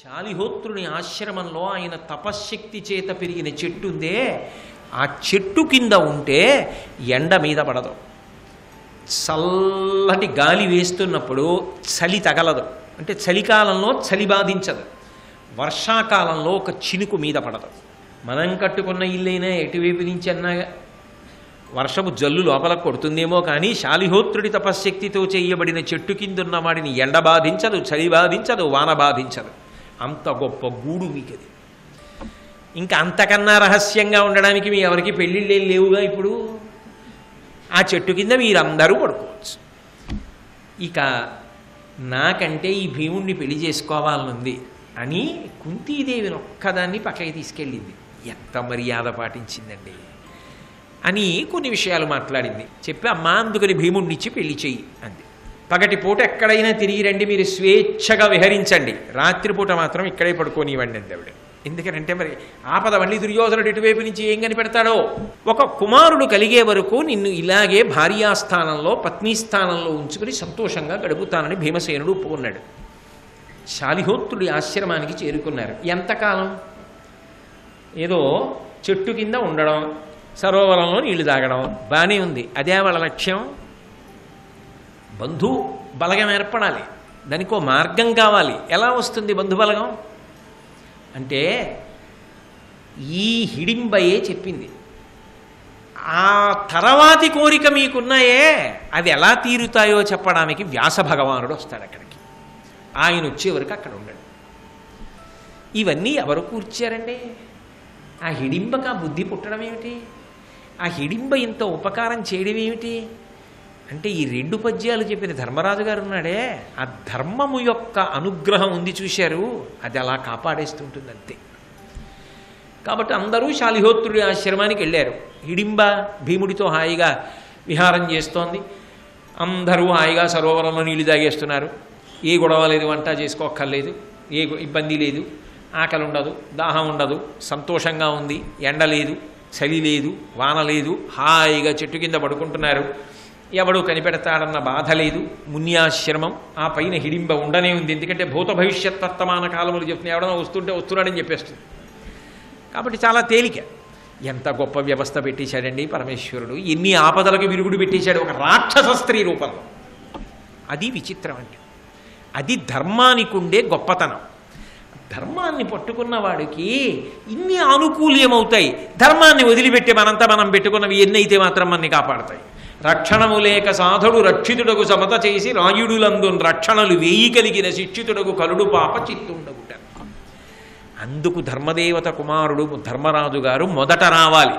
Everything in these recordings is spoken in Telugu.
శాలిహోత్రుని ఆశ్రమంలో ఆయన తపశ్శక్తి చేత పెరిగిన చెట్టు ఉందే ఆ చెట్టు కింద ఉంటే ఎండ మీద పడదు చల్లటి గాలి వేస్తున్నప్పుడు చలి తగలదు అంటే చలికాలంలో చలి బాధించదు వర్షాకాలంలో ఒక చినుకు మీద పడదు మనం కట్టుకున్న ఇల్లైనా ఎటువైపు నుంచి అన్నా వర్షపు జల్లు లోపల కొడుతుందేమో కానీ శాలిహోత్రుడి తపశ్శక్తితో చేయబడిన చెట్టు కింద ఉన్న వాడిని ఎండ బాధించదు చలి బాధించదు వాన బాధించదు అంత గొప్ప గూడు మీకది ఇంకా అంతకన్నా రహస్యంగా ఉండడానికి మీ ఎవరికి పెళ్ళిళ్ళు ఏం లేవుగా ఇప్పుడు ఆ చెట్టు కింద మీరందరూ పడుకోవచ్చు ఇక నాకంటే ఈ భీముణ్ణి పెళ్లి చేసుకోవాలనుంది అని కుంతీదేవిని ఒక్కదాన్ని పక్కకి తీసుకెళ్ళింది ఎంత మర్యాద పాటించిందండి అని కొన్ని విషయాలు మాట్లాడింది చెప్పి అమ్మా అందుకని భీముడిని ఇచ్చి పెళ్లి చెయ్యి అంది పగటి పూట ఎక్కడైనా తిరిగి రండి మీరు స్వేచ్ఛగా విహరించండి రాత్రిపూట మాత్రం ఇక్కడే పడుకోనివ్వండి అంది ఆవిడ ఎందుకనంటే మరి ఆపద మళ్ళీ దుర్యోధనుడు ఇటువైపు నుంచి ఏం కనిపెడతాడో ఒక కుమారుడు కలిగే వరకు నిన్ను ఇలాగే భార్యాస్థానంలో పత్ని స్థానంలో ఉంచుకుని సంతోషంగా గడుపుతానని భీమసేనుడు ఒప్పుకున్నాడు శాలిహోత్రుడి ఆశ్రమానికి చేరుకున్నారు ఎంతకాలం ఏదో చెట్టు కింద ఉండడం సరోవరంలో నీళ్లు తాగడం బాగానే ఉంది అదే వాళ్ళ లక్ష్యం బంధు బలగం ఏర్పడాలి దానికో మార్గం కావాలి ఎలా వస్తుంది బంధు బలగం అంటే ఈ హిడింబయే చెప్పింది ఆ తర్వాతి కోరిక మీకున్నాయే అవి ఎలా తీరుతాయో చెప్పడానికి వ్యాస భగవానుడు వస్తాడు అక్కడికి ఆయన వచ్చే వరకు అక్కడ ఉండడు ఇవన్నీ ఎవరు కూర్చారండి ఆ హిడింబకు ఆ బుద్ధి పుట్టడం ఏమిటి ఆ హిడింబ ఇంత ఉపకారం చేయడం ఏమిటి అంటే ఈ రెండు పద్యాలు చెప్పిన ధర్మరాజు గారు ఉన్నాడే ఆ ధర్మము యొక్క అనుగ్రహం ఉంది చూశారు అది అలా కాపాడేస్తుంటుంది అంతే కాబట్టి అందరూ శాలిహోత్రుడి ఆశ్రమానికి వెళ్ళారు హిడింబ భీముడితో హాయిగా విహారం చేస్తోంది అందరూ హాయిగా సరోవరంలో నీళ్లు తాగేస్తున్నారు ఏ గొడవ లేదు వంట చేసుకోక్కర్లేదు ఏ గొ- ఇబ్బంది లేదు ఆకలి ఉండదు దాహం ఉండదు సంతోషంగా ఉంది ఎండ లేదు చలి లేదు వాన లేదు హాయిగా చెట్టు కింద పడుకుంటున్నారు ఎవడు కనిపెడతాడన్న బాధ లేదు మున్యాశ్రమం ఆ పైన హిడింబ ఉండనే ఉంది ఎందుకంటే భూత భవిష్యత్ వర్తమాన కాలములు చెప్తున్నా ఎవడన్నా వస్తుంటే వస్తున్నాడని చెప్పేస్తుంది కాబట్టి చాలా తేలిక ఎంత గొప్ప వ్యవస్థ పెట్టేశాడండి పరమేశ్వరుడు ఎన్ని ఆపదలకు విరుగుడు పెట్టేశాడు ఒక రాక్షస స్త్రీ రూపంలో అది విచిత్రం అంటే అది ధర్మానికి ఉండే గొప్పతనం ధర్మాన్ని పట్టుకున్న వాడికి ఇన్ని ఆనుకూల్యమవుతాయి ధర్మాన్ని వదిలిపెట్టి మనంతా మనం పెట్టుకున్నవి ఎన్నైతే మాత్రం మనని కాపాడతాయి రక్షణము లేక సాధుడు రక్షితుడకు సమత చేసి రాయుడులందు రక్షణలు వేయి కలిగిన శిక్షితుడకు కలుడు పాప చిత్తుండగుట అందుకు ధర్మదేవత కుమారుడు ధర్మరాజు గారు మొదట రావాలి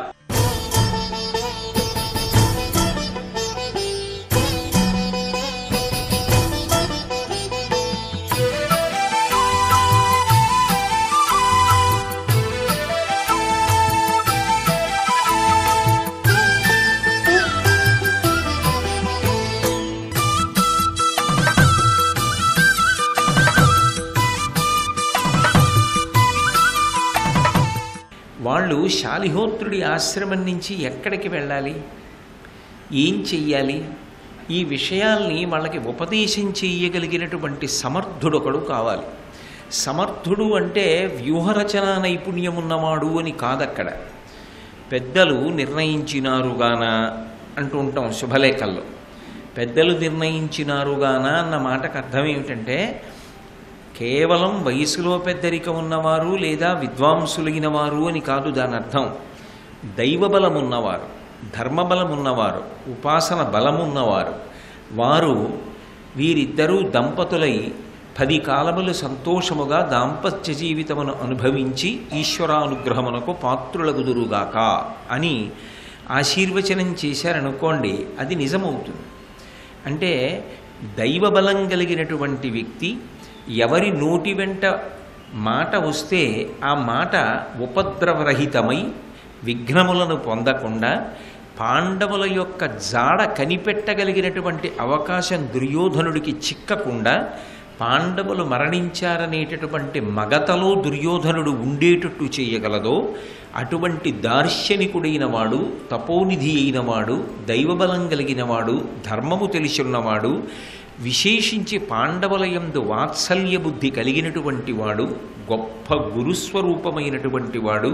వాళ్ళు శాలిహోత్రుడి ఆశ్రమం నుంచి ఎక్కడికి వెళ్ళాలి ఏం చెయ్యాలి ఈ విషయాల్ని వాళ్ళకి ఉపదేశం చేయగలిగినటువంటి సమర్థుడొకడు కావాలి సమర్థుడు అంటే వ్యూహరచన నైపుణ్యం ఉన్నవాడు అని కాదక్కడ పెద్దలు నిర్ణయించినారుగాన అంటూ ఉంటాం శుభలేఖల్లో పెద్దలు నిర్ణయించినారుగాన అన్న మాటకు అర్థం ఏమిటంటే కేవలం వయసులో పెద్దరిక ఉన్నవారు లేదా విద్వాంసులైన వారు అని కాదు దాని అర్థం దైవబలం ఉన్నవారు ధర్మబలం ఉన్నవారు ఉపాసన బలం ఉన్నవారు వారు వీరిద్దరూ దంపతులై పది కాలములు సంతోషముగా దాంపత్య జీవితమును అనుభవించి ఈశ్వరానుగ్రహమునకు పాత్రులగుదురుగాక అని ఆశీర్వచనం చేశారనుకోండి అది నిజమవుతుంది అంటే దైవబలం కలిగినటువంటి వ్యక్తి ఎవరి నోటి వెంట మాట వస్తే ఆ మాట ఉపద్రవరహితమై విఘ్నములను పొందకుండా పాండవుల యొక్క జాడ కనిపెట్టగలిగినటువంటి అవకాశం దుర్యోధనుడికి చిక్కకుండా పాండవులు మరణించారనేటటువంటి మగతలో దుర్యోధనుడు ఉండేటట్టు చేయగలదో అటువంటి దార్శనికుడైన వాడు తపోనిధి అయిన వాడు దైవబలం కలిగిన వాడు ధర్మము తెలిసిన్నవాడు విశేషించి పాండవులయందు వాత్సల్య బుద్ధి కలిగినటువంటి వాడు గొప్ప గురుస్వరూపమైనటువంటి వాడు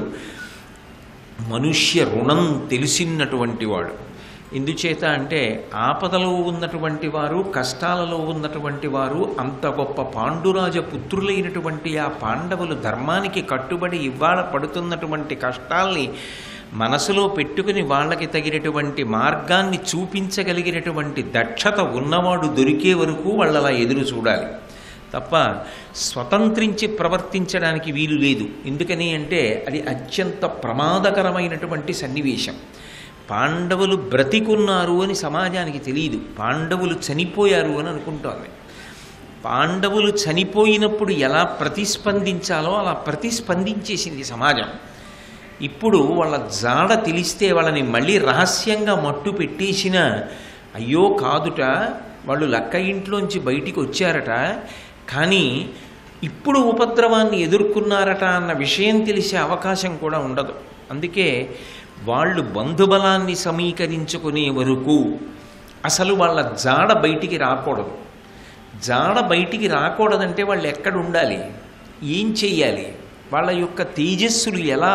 మనుష్య రుణం తెలిసినటువంటి వాడు ఎందుచేత అంటే ఆపదలో ఉన్నటువంటి వారు కష్టాలలో ఉన్నటువంటి వారు అంత గొప్ప పాండురాజ పుత్రులైనటువంటి ఆ పాండవులు ధర్మానికి కట్టుబడి ఇవాళ పడుతున్నటువంటి కష్టాల్ని మనసులో పెట్టుకుని వాళ్ళకి తగినటువంటి మార్గాన్ని చూపించగలిగినటువంటి దక్షత ఉన్నవాడు దొరికే వరకు వాళ్ళలా ఎదురు చూడాలి తప్ప స్వతంత్రించి ప్రవర్తించడానికి వీలు లేదు ఎందుకని అంటే అది అత్యంత ప్రమాదకరమైనటువంటి సన్నివేశం పాండవులు బ్రతికున్నారు అని సమాజానికి తెలియదు పాండవులు చనిపోయారు అని అనుకుంటోంది పాండవులు చనిపోయినప్పుడు ఎలా ప్రతిస్పందించాలో అలా ప్రతిస్పందించేసింది సమాజం ఇప్పుడు వాళ్ళ జాడ తెలిస్తే వాళ్ళని మళ్ళీ రహస్యంగా మట్టు పెట్టేసిన అయ్యో కాదుట వాళ్ళు లక్క ఇంట్లోంచి బయటికి వచ్చారట కానీ ఇప్పుడు ఉపద్రవాన్ని ఎదుర్కొన్నారట అన్న విషయం తెలిసే అవకాశం కూడా ఉండదు అందుకే వాళ్ళు బంధుబలాన్ని సమీకరించుకునే వరకు అసలు వాళ్ళ జాడ బయటికి రాకూడదు జాడ బయటికి రాకూడదంటే వాళ్ళు ఎక్కడ ఉండాలి ఏం చెయ్యాలి వాళ్ళ యొక్క తేజస్సులు ఎలా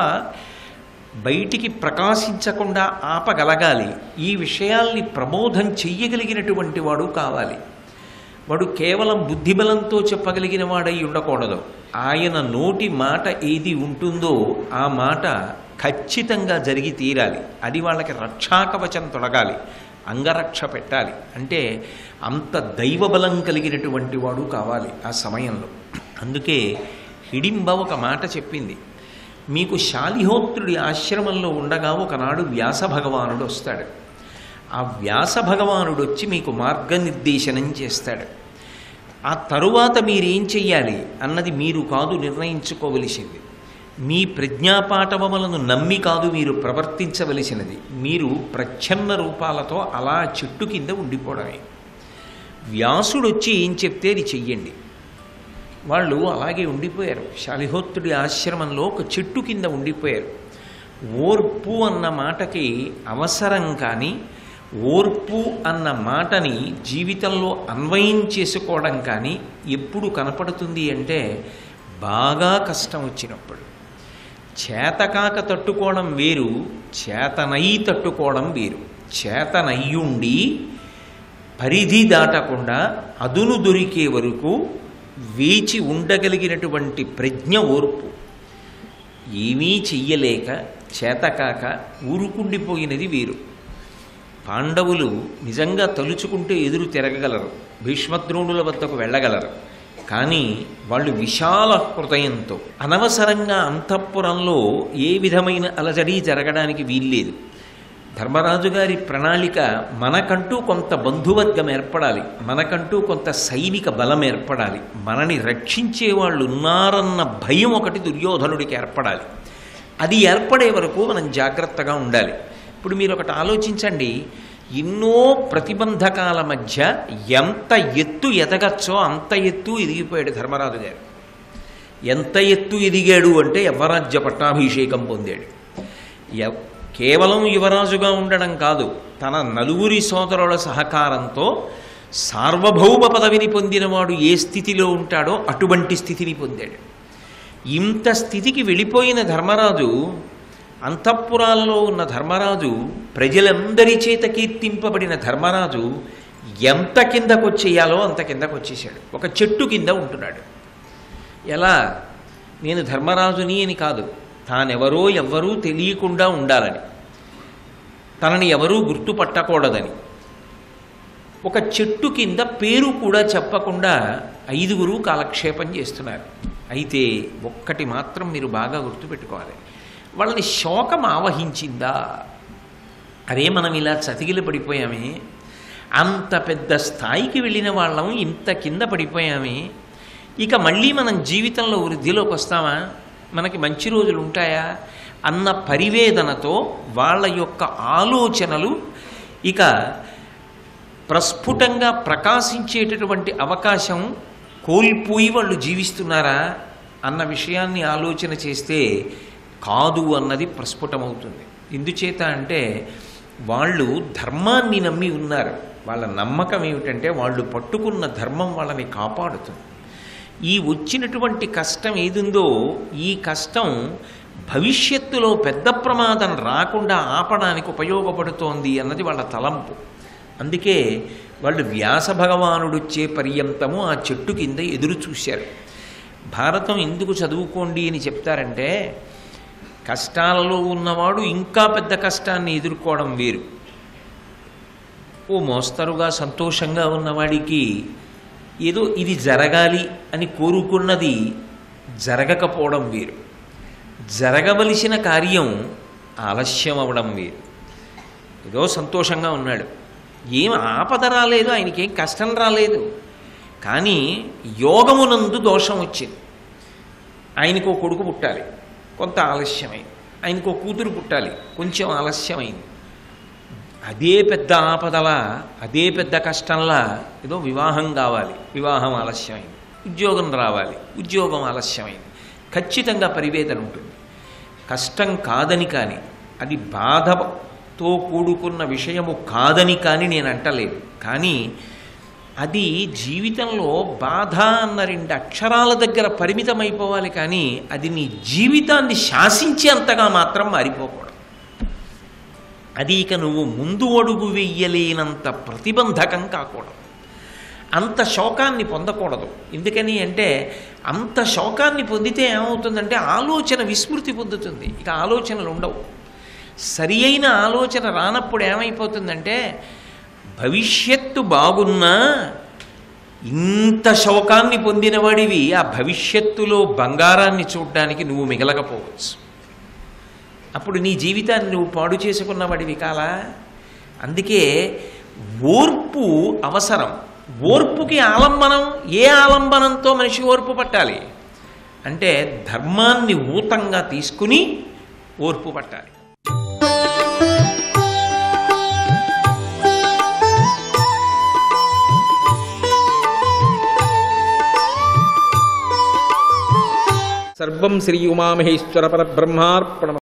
బయటికి ప్రకాశించకుండా ఆపగలగాలి ఈ విషయాల్ని ప్రబోధం చెయ్యగలిగినటువంటి వాడు కావాలి వాడు కేవలం బుద్ధిబలంతో చెప్పగలిగిన వాడై ఉండకూడదు ఆయన నోటి మాట ఏది ఉంటుందో ఆ మాట ఖచ్చితంగా జరిగి తీరాలి అది వాళ్ళకి రక్షాకవచం తొడగాలి అంగరక్ష పెట్టాలి అంటే అంత దైవబలం కలిగినటువంటి వాడు కావాలి ఆ సమయంలో అందుకే హిడింబ ఒక మాట చెప్పింది మీకు శాలిహోత్రుడి ఆశ్రమంలో ఉండగా ఒకనాడు వ్యాస భగవానుడు వస్తాడు ఆ వ్యాస భగవానుడు వచ్చి మీకు మార్గనిర్దేశనం చేస్తాడు ఆ తరువాత మీరేం చెయ్యాలి అన్నది మీరు కాదు నిర్ణయించుకోవలసింది మీ ప్రజ్ఞాపాఠవములను నమ్మి కాదు మీరు ప్రవర్తించవలసినది మీరు ప్రచ్ఛన్న రూపాలతో అలా చెట్టు కింద ఉండిపోవడమే వ్యాసుడు వచ్చి ఏం చెప్తే అది చెయ్యండి వాళ్ళు అలాగే ఉండిపోయారు శాలిహోత్రుడి ఆశ్రమంలో ఒక చెట్టు కింద ఉండిపోయారు ఓర్పు అన్న మాటకి అవసరం కానీ ఓర్పు అన్న మాటని జీవితంలో అన్వయం చేసుకోవడం కానీ ఎప్పుడు కనపడుతుంది అంటే బాగా కష్టం వచ్చినప్పుడు చేతకాక తట్టుకోవడం వేరు చేతనై తట్టుకోవడం వేరు చేతనయ్యుండి పరిధి దాటకుండా అదును దొరికే వరకు వేచి ఉండగలిగినటువంటి ప్రజ్ఞ ఓర్పు ఏమీ చెయ్యలేక చేతకాక ఊరుకుండిపోయినది వీరు పాండవులు నిజంగా తలుచుకుంటే ఎదురు తిరగగలరు భీష్మద్రోణుల వద్దకు వెళ్ళగలరు కానీ వాళ్ళు విశాల హృదయంతో అనవసరంగా అంతఃపురంలో ఏ విధమైన అలజడి జరగడానికి వీల్లేదు ధర్మరాజు గారి ప్రణాళిక మనకంటూ కొంత బంధువర్గం ఏర్పడాలి మనకంటూ కొంత సైనిక బలం ఏర్పడాలి మనని రక్షించే వాళ్ళు ఉన్నారన్న భయం ఒకటి దుర్యోధనుడికి ఏర్పడాలి అది ఏర్పడే వరకు మనం జాగ్రత్తగా ఉండాలి ఇప్పుడు మీరు ఒకటి ఆలోచించండి ఎన్నో ప్రతిబంధకాల మధ్య ఎంత ఎత్తు ఎదగచ్చో అంత ఎత్తు ఎదిగిపోయాడు ధర్మరాజు గారు ఎంత ఎత్తు ఎదిగాడు అంటే యవరాజ్య పట్టాభిషేకం పొందాడు ఎవ్- కేవలం యువరాజుగా ఉండడం కాదు తన నలుగురి సోదరుల సహకారంతో సార్వభౌమ పదవిని పొందినవాడు ఏ స్థితిలో ఉంటాడో అటువంటి స్థితిని పొందాడు ఇంత స్థితికి వెళ్ళిపోయిన ధర్మరాజు అంతఃపురాలలో ఉన్న ధర్మరాజు ప్రజలందరి చేత కీర్తింపబడిన ధర్మరాజు ఎంత కిందకు వచ్చేయాలో అంత కిందకు వచ్చేసాడు ఒక చెట్టు కింద ఉంటున్నాడు ఎలా నేను ధర్మరాజుని అని కాదు తానెవరో ఎవ్వరూ తెలియకుండా ఉండాలని తనని ఎవరూ గుర్తుపట్టకూడదని ఒక చెట్టు కింద పేరు కూడా చెప్పకుండా ఐదుగురు కాలక్షేపం చేస్తున్నారు అయితే ఒక్కటి మాత్రం మీరు బాగా గుర్తుపెట్టుకోవాలి వాళ్ళని శోకం ఆవహించిందా అరే మనం ఇలా చతికిల పడిపోయామే అంత పెద్ద స్థాయికి వెళ్ళిన వాళ్ళం ఇంత కింద పడిపోయామే ఇక మళ్ళీ మనం జీవితంలో వృద్ధిలోకి వస్తామా మనకి మంచి రోజులు ఉంటాయా అన్న పరివేదనతో వాళ్ళ యొక్క ఆలోచనలు ఇక ప్రస్ఫుటంగా ప్రకాశించేటటువంటి అవకాశం కోల్పోయి వాళ్ళు జీవిస్తున్నారా అన్న విషయాన్ని ఆలోచన చేస్తే కాదు అన్నది ప్రస్ఫుటమవుతుంది ఎందుచేత అంటే వాళ్ళు ధర్మాన్ని నమ్మి ఉన్నారు వాళ్ళ నమ్మకం ఏమిటంటే వాళ్ళు పట్టుకున్న ధర్మం వాళ్ళని కాపాడుతుంది ఈ వచ్చినటువంటి కష్టం ఏదుందో ఈ కష్టం భవిష్యత్తులో పెద్ద ప్రమాదం రాకుండా ఆపడానికి ఉపయోగపడుతోంది అన్నది వాళ్ళ తలంపు అందుకే వాళ్ళు వ్యాస భగవానుడొచ్చే పర్యంతము ఆ చెట్టు కింద ఎదురు చూశారు భారతం ఎందుకు చదువుకోండి అని చెప్తారంటే కష్టాలలో ఉన్నవాడు ఇంకా పెద్ద కష్టాన్ని ఎదుర్కోవడం వేరు ఓ మోస్తరుగా సంతోషంగా ఉన్నవాడికి ఏదో ఇది జరగాలి అని కోరుకున్నది జరగకపోవడం వేరు జరగవలసిన కార్యం ఆలస్యం అవడం వేరు ఏదో సంతోషంగా ఉన్నాడు ఏం ఆపద రాలేదు ఆయనకేం కష్టం రాలేదు కానీ యోగమునందు దోషం వచ్చింది ఆయనకు ఓ కొడుకు పుట్టాలి కొంత ఆలస్యమైంది ఆయనకు ఓ కూతురు పుట్టాలి కొంచెం ఆలస్యమైంది అదే పెద్ద ఆపదలా అదే పెద్ద కష్టంలా ఏదో వివాహం కావాలి వివాహం ఆలస్యమైంది ఉద్యోగం రావాలి ఉద్యోగం ఆలస్యమైంది ఖచ్చితంగా పరివేదన ఉంటుంది కష్టం కాదని కానీ అది బాధతో కూడుకున్న విషయము కాదని కానీ నేను అంటలేదు కానీ అది జీవితంలో బాధ అన్న రెండు అక్షరాల దగ్గర పరిమితమైపోవాలి కానీ అది నీ జీవితాన్ని శాసించేంతగా మాత్రం మారిపోకూడదు అది ఇక నువ్వు ముందు అడుగు వెయ్యలేనంత ప్రతిబంధకం కాకూడదు అంత శోకాన్ని పొందకూడదు ఎందుకని అంటే అంత శోకాన్ని పొందితే ఏమవుతుందంటే ఆలోచన విస్మృతి పొందుతుంది ఇక ఆలోచనలు ఉండవు సరి అయిన ఆలోచన రానప్పుడు ఏమైపోతుందంటే భవిష్యత్తు బాగున్నా ఇంత శోకాన్ని పొందినవాడివి ఆ భవిష్యత్తులో బంగారాన్ని చూడడానికి నువ్వు మిగలకపోవచ్చు అప్పుడు నీ జీవితాన్ని నువ్వు పాడు చేసుకున్నవాడివి కాలా అందుకే ఓర్పు అవసరం ఓర్పుకి ఆలంబనం ఏ ఆలంబనంతో మనిషి ఓర్పు పట్టాలి అంటే ధర్మాన్ని ఊతంగా తీసుకుని ఓర్పు పట్టాలి సర్వం శ్రీ ఉమామహేశ్వర పరబ్రహ్మార్పణ